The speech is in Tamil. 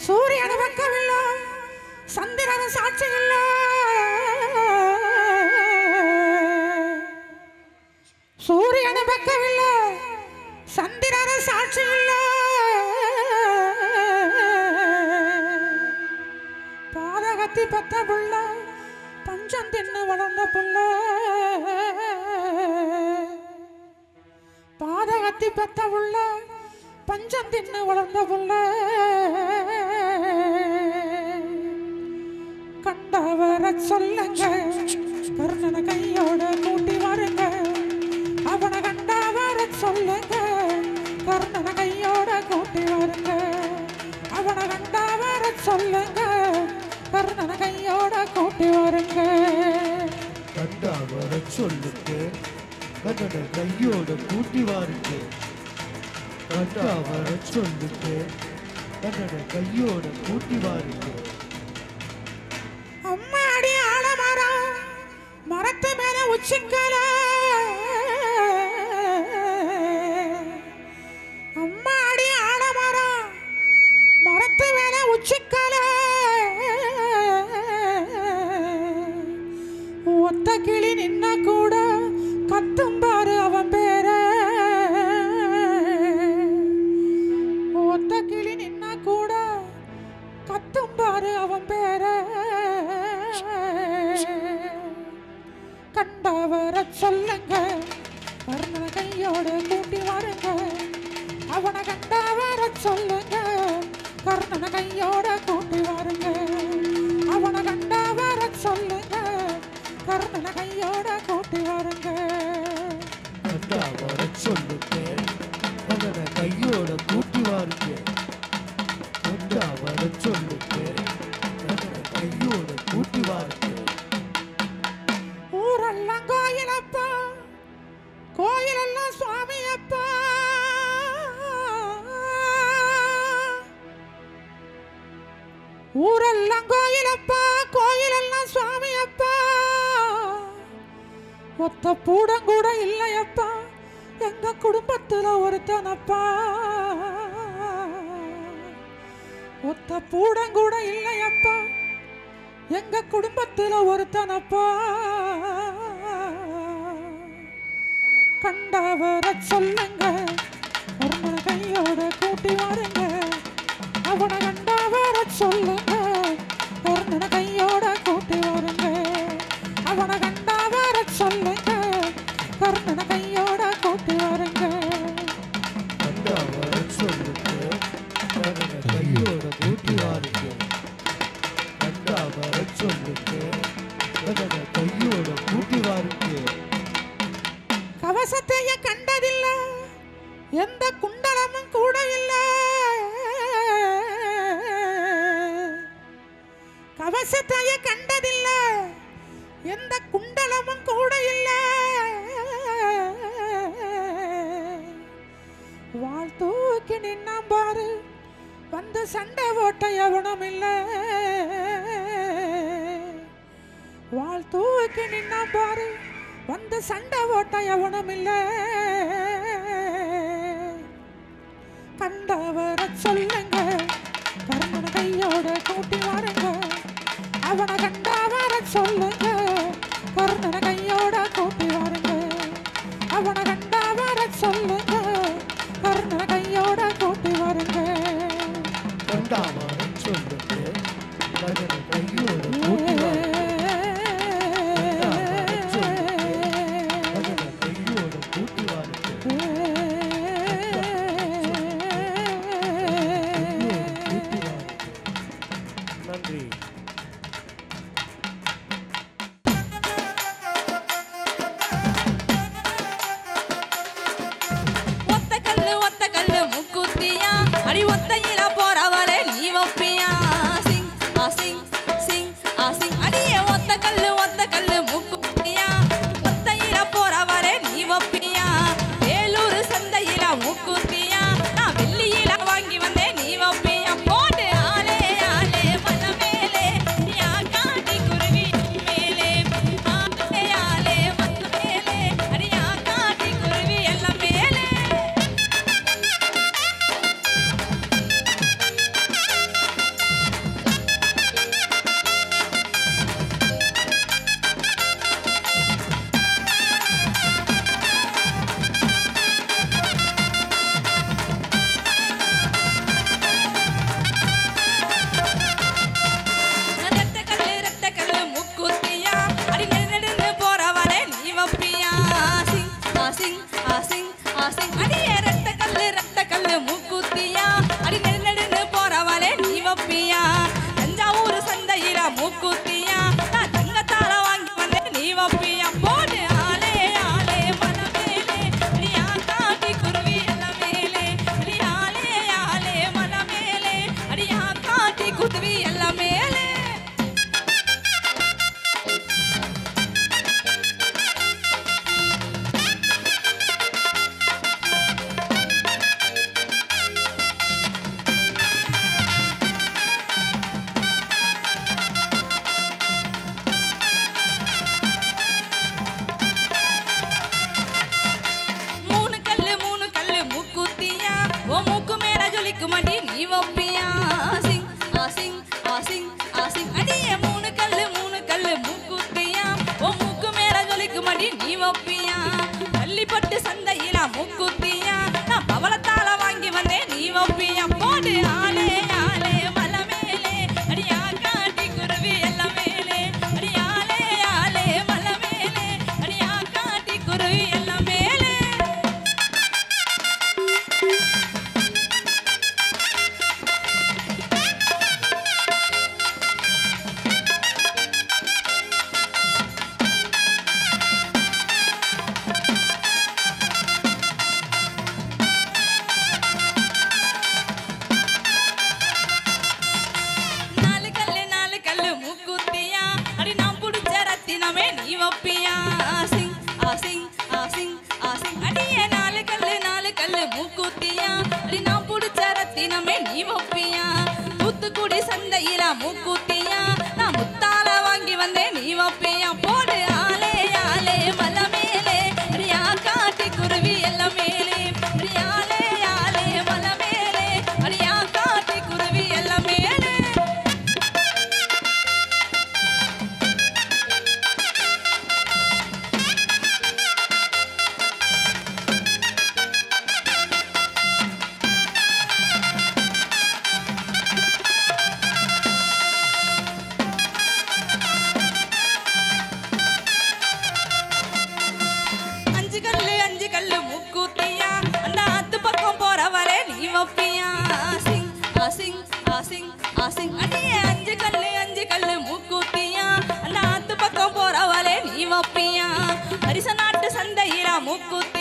சூரியன் பக்கமில்ல சந்திரன் சாட்சி இல்ல சூரியன் பக்கமில்ல சந்திரன் சாட்சி இல்ல பாதகத்தி பெத்த புள்ள பஞ்சம் தின்னு வளர்ந்த புள்ள பாதகத்தி பெத்த புள்ள பஞ்சம் தின்னு வளர்ந்த புள்ள கண்டவர சொல்லுங்க கர்ணனை கையோட கூட்டி வாருங்க அவனை கண்டவர சொல்லுங்க கர்ணனை கையோட கூட்டி வாருங்க அவனை கண்டவர சொல்லுங்க கர்ணனை கையோட கூட்டி வாருங்க கண்டா வர சொல்லுங்க கண்ணனை கையோட கூட்டி வாருங்க கண்டா வர சொல்லுங்க கண்ணனை கையோட கூட்டி வாருங்க அம்மாடி ஆலமரம் மரத்து மேல உச்சிக்கல அம்மாடி ஆலமரம் மரத்து மேல உச்சிக்கல ஒத்த கிளி நின்ன கூட கத்தும் பாரு அவன் பேர ஒத்த கிளி நின்ன கூட கத்தும் பாரு அவன் பேர கண்டவர சொல்லுங்க கர்ணனை கையோட கூட்டி வாருங்க அவனை கண்டவர சொல்லுங்க கர்ணனை கையோட கூட்டி வாருங்க அவனை கண்டவர சொல்லுங்க கர்ணனை கையோட கூட்டி வாருங்க கண்டா வர சொல்லுங்க கண்ணனை கையோட கூட்டி வாருங்க கண்டா வர சொல்லுங்க கண்ணனை கையோட கூட்டி வாருங்க ஊரெல்லாம் கோயிலப்பா கோயிலெல்லாம் சுவாமி அப்பா ஊரெல்லாம் கோயிலப்பா கோயிலெல்லாம் சுவாமி அப்பா ஒத்த பூடம் கூட இல்லையப்பா எங்க குடும்பத்துல ஒருத்தனப்பா ஒத்த பூடம் கூட இல்லையப்பா எங்க குடும்பத்துல ஒருத்தனப்பா கண்டவர சொல்லுங்க ஒரு கையோட கூட்டி வாருங்க அவனை கண்டவர சொல்லுங்க ஒரு கையோட கூட்டி வாருங்க அவனை கண்டவர சொல்லுங்க கர்ணனை கையோட கூட்டி வாருங்க கண்டா வர சொல்லுங்க கண்ணனை கையோட கூட்டி வாருங்க கண்டா வர சொல்லுங்க கண்ணனை கையோட கூட்டி வாருங்க கவசத்தைய கண்டதில்ல எந்த குண்டலமும் கூட இல்ல கவசத்தைய கண்டதில்ல எந்த குண்டலமும் கூட இல்ல வாழ் தூக்கி நின்னாம் பாரு வந்து சண்டை ஓட்ட எவனும் இல்ல வாழ் தூக்கி நின்னாம் பாரு வந்து சண்டை ஓட்ட எவனும் இல்ல கண்டவர சொல்லுங்க கர்ணனை கையோட கூட்டி வாருங்க அவனை கண்டவர சொல்லுங்க கர்ணனை கையோட கூட்டி வாருங்க அவனை கண்டவர சொல்லுங்க கர்ணனை கையோட கூட்டி வாருங்க கண்டா வர சொல்லுங்க கண்ணனை கையோட கூட்டி வாருங்க கண்ணனை கையோட கூட்டி வாருங்க கையோட கூட்டி வாருங்க நன்றி ஒத்த கல்லு ஒத்த கல்லு முக்குத்தியா அடி ஒத்தையில போறவளே நீ வப்பியா சிங் ஆ சிங் சிங் ஆ சிங் அடியே ஒத்த கல்லு ஒத்த கல்லு முக்குத்தியா ஒத்தையில போறவளே நீ வப்பியா வேலூர் சந்தையில முக்குத்தியா நான் வெள்ளியில வாங்கி வந்தேன் நீ வப்பியா போடு ஆளே ஆளே மன மேலே வைப்பியா தஞ்சாவூர் சந்தையில மூக்குத்தியா நான் தங்கத்தால வாங்கி வந்தேன் நீ வைப்பியா போடு ஆளே ஆளே மனமேலே நீ ஆத்தாட்டி குருவி எல்லாம் மேலே நீ ஆளே ஆளே மனமேலே அடியா காட்டி குருவி எல்லாம் மேலே மூணு கல்லு மூணு கல்லு மூக்குத்தியா ஓ மூக்கு மேல ஜொலிக்கு மடி நீ வைப்பியா சிங் ஆசிங் ஆசிங் ஆசிங் அடியே மூணு கல்லு மூணு கல்லு மூக்குத்தியா ஓ மூக்கு மேல ஜொலிக்கு மடி நீ வைப்பியா பள்ளிப்பட்டு சந்தையில மூக்குத்தியா நான் பவளத்தால வாங்கி வந்தேன் நீ வைப்பியா போடு ஆளே ஆளே மலை மேலே அடியா காட்டி குருவி எல்லாம் மேலே அடியாலே ஆளே மலை மேலே அடியா காட்டி குருவி எல்லாம் மேலே நாலு கல்லு நாலு கல்லு மூக்குத்தியா அடி நான் புடிச்ச ரத்தினமே நீ வைப்பியா ஆசிங் ஆசிங் ஆசிங் ஆசிங் அடியே நாலு கல்லு நாலு கல்லு மூக்குத்தியா அடி நான் புடிச்ச ரத்தினமே நீ வைப்பியா தூத்துக்குடி சந்தையில மூக்குத்தியா நான் முத்தால வாங்கி வந்தேன் நீ வைப்பியா போடு ஆளே ஆளே மலை மேலே அடியா காட்டி குருவி எல்லாம் மேலே அடியாலே ஆளே மலை மேலே அடியா காட்டி குருவி எல்லாம் மேலே அஞ்சு கல்லு அஞ்சு கல்லு மூக்குத்தியா அந்த ஆத்து பக்கம் போறவரே நீ வைப்பியா ஆசிங் ஆசிங் ஆசிங் ஆசிங் அடியே அஞ்சு கல்லு அஞ்சு கல்லு மூக்குத்தியா அந்த ஆத்து பக்கம் போறவரே நீ வைப்பியா அரிச நாட்டு சந்தையில மூக்குத்தி